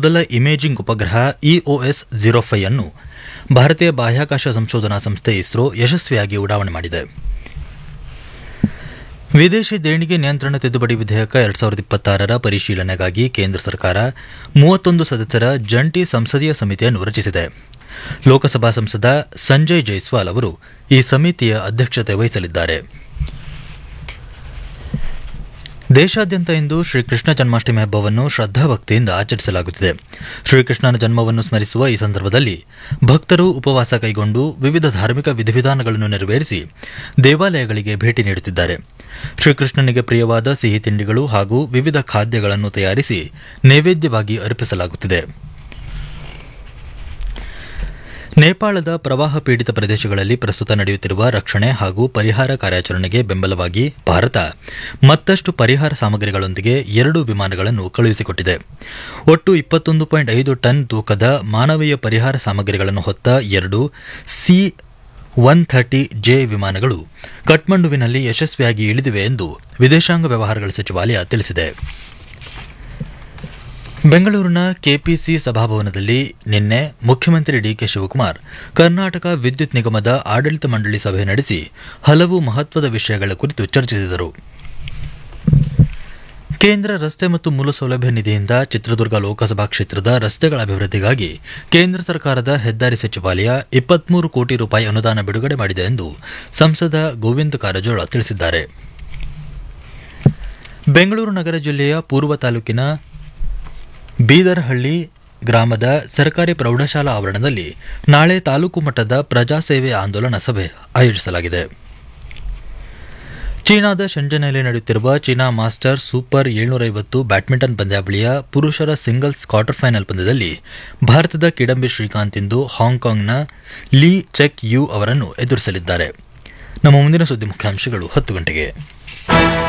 ಮೊದಲ ಇಮೇಜಿಂಗ್ ಉಪಗ್ರಹ EOS zero five ಅನ್ನು ಭಾರತೀಯ ಬಾಹ್ಯಾಕಾಶ ಸಂಶೋಧನಾ ಸಂಸ್ಥೆ ಇಸ್ರೋ ಯಶಸ್ವಿಯಾಗಿ ಉಡಾವಣೆ ಮಾಡಿದೆ ವಿದೇಶಿ ದೇಣಿಗೆ ನಿಯಂತ್ರಣ ತಿದ್ದುಪಡಿ ವಿಧೇಯಕ ಎರಡ್ ಸಾವಿರದ ಇಪ್ಪತ್ತಾರರ ಪರಿಶೀಲನೆಗಾಗಿ ಕೇಂದ್ರ ಸರ್ಕಾರ ಮೂವತ್ತೊಂದು ಸದಸ್ಯರ ಜಂಟಿ ಸಂಸದೀಯ ಸಮಿತಿಯನ್ನು ರಚಿಸಿದೆ ಲೋಕಸಭಾ ಸಂಸದ ಸಂಜಯ್ ಜೈಸ್ವಾಲ್ ಅವರು ಈ ಸಮಿತಿಯ ಅಧ್ಯಕ್ಷತೆ ವಹಿಸಲಿದ್ದಾರೆ ದೇಶಾದ್ಯಂತ ಇಂದು ಶ್ರೀಕೃಷ್ಣ ಜನ್ಮಾಷ್ಟಮಿ ಹಬ್ಬವನ್ನು ಶ್ರದ್ಧಾಭಕ್ತಿಯಿಂದ ಆಚರಿಸಲಾಗುತ್ತಿದೆ ಶ್ರೀಕೃಷ್ಣನ ಜನ್ಮವನ್ನು ಸ್ಮರಿಸುವ ಈ ಸಂದರ್ಭದಲ್ಲಿ ಭಕ್ತರು ಉಪವಾಸ ಕೈಗೊಂಡು ವಿವಿಧ ಧಾರ್ಮಿಕ ವಿಧಿವಿಧಾನಗಳನ್ನು ನೆರವೇರಿಸಿ ದೇವಾಲಯಗಳಿಗೆ ಭೇಟಿ ನೀಡುತ್ತಿದ್ದಾರೆ ಶ್ರೀಕೃಷ್ಣನಿಗೆ ಪ್ರಿಯವಾದ ಸಿಹಿ ತಿಂಡಿಗಳು ಹಾಗೂ ವಿವಿಧ ಖಾದ್ಯಗಳನ್ನು ತಯಾರಿಸಿ ನೈವೇದ್ಯವಾಗಿ ಅರ್ಪಿಸಲಾಗುತ್ತಿದೆ ನೇಪಾಳದ ಪ್ರವಾಹ ಪೀಡಿತ ಪ್ರದೇಶಗಳಲ್ಲಿ ಪ್ರಸ್ತುತ ನಡೆಯುತ್ತಿರುವ ರಕ್ಷಣೆ ಹಾಗೂ ಪರಿಹಾರ ಕಾರ್ಯಾಚರಣೆಗೆ ಬೆಂಬಲವಾಗಿ ಭಾರತ ಮತ್ತಷ್ಟು ಪರಿಹಾರ ಸಾಮಗ್ರಿಗಳೊಂದಿಗೆ ಎರಡು ವಿಮಾನಗಳನ್ನು ಕಳುಹಿಸಿಕೊಟ್ಟಿದೆ ಒಟ್ಟು ಇಪ್ಪತ್ತೊಂದು ಪಾಯಿಂಟ್ ಐದು ಟನ್ ತೂಕದ ಮಾನವೀಯ ಪರಿಹಾರ ಸಾಮಗ್ರಿಗಳನ್ನು ಹೊತ್ತ ಎರಡು ಸಿ ಒನ್ ಥರ್ಟಿ ಜೆ ವಿಮಾನಗಳು ಕಠ್ಮಂಡುವಿನಲ್ಲಿ ಯಶಸ್ವಿಯಾಗಿ ಇಳಿದಿವೆ ಎಂದು ವಿದೇಶಾಂಗ ವ್ಯವಹಾರಗಳ ಸಚಿವಾಲಯ ತಿಳಿಸಿದೆ ಬೆಂಗಳೂರಿನ ಕೆಪಿಸಿ ಸಭಾಭವನದಲ್ಲಿ ನಿನ್ನೆ ಮುಖ್ಯಮಂತ್ರಿ ಡಿಕೆ ಶಿವಕುಮಾರ್ ಕರ್ನಾಟಕ ವಿದ್ಯುತ್ ನಿಗಮದ ಆಡಳಿತ ಮಂಡಳಿ ಸಭೆ ನಡೆಸಿ ಹಲವು ಮಹತ್ವದ ವಿಷಯಗಳ ಕುರಿತು ಚರ್ಚಿಸಿದರು ಕೇಂದ್ರ ರಸ್ತೆ ಮತ್ತು ಮೂಲಸೌಲಭ್ಯ ನಿಧಿಯಿಂದ ಚಿತ್ರದುರ್ಗ ಲೋಕಸಭಾ ಕ್ಷೇತ್ರದ ರಸ್ತೆಗಳ ಅಭಿವೃದ್ಧಿಗಾಗಿ ಕೇಂದ್ರ ಸರ್ಕಾರದ ಹೆದ್ದಾರಿ ಸಚಿವಾಲಯ ಇಪ್ಪತ್ಮೂರು ಕೋಟಿ ರೂಪಾಯಿ ಅನುದಾನ ಬಿಡುಗಡೆ ಮಾಡಿದೆ ಎಂದು ಸಂಸದ ಗೋವಿಂದ ಕಾರಜೋಳ ತಿಳಿಸಿದ್ದಾರೆ ಬೆಂಗಳೂರು ನಗರ ಜಿಲ್ಲೆಯ ಪೂರ್ವ ತಾಲೂಕಿನ ಬೀದರ್ಹಳ್ಳಿ ಗ್ರಾಮದ ಸರ್ಕಾರಿ ಪ್ರೌಢಶಾಲಾ ಆವರಣದಲ್ಲಿ ನಾಳೆ ತಾಲೂಕು ಮಟ್ಟದ ಪ್ರಜಾಸೇವೆ ಆಂದೋಲನ ಸಭೆ ಆಯೋಜಿಸಲಾಗಿದೆ ಚೀನಾದ ಶೆಂಜನ್ನಲ್ಲಿ ನಡೆಯುತ್ತಿರುವ ಚೀನಾ ಮಾಸ್ಟರ್ ಸೂಪರ್ ಏಳ್ನೂರೈವತ್ತು ಬ್ಯಾಡ್ಮಿಂಟನ್ ಪಂದ್ಯಾವಳಿಯ ಪುರುಷರ ಸಿಂಗಲ್ಸ್ ಕ್ವಾರ್ಟರ್ ಫೈನಲ್ ಪಂದ್ಯದಲ್ಲಿ ಭಾರತದ ಕಿಡಂಬಿ ಶ್ರೀಕಾಂತ್ ಇಂದು ಹಾಂಗ್ಕಾಂಗ್ನ ಲೀ ಚೆಕ್ ಯು ಅವರನ್ನು ಎದುರಿಸಲಿದ್ದಾರೆ ನಮ್ಮ ಮುಂದಿನ ಸುದ್ದಿ ಮುಖ್ಯಾಂಶಗಳು ಹತ್ತು ಗಂಟೆಗೆ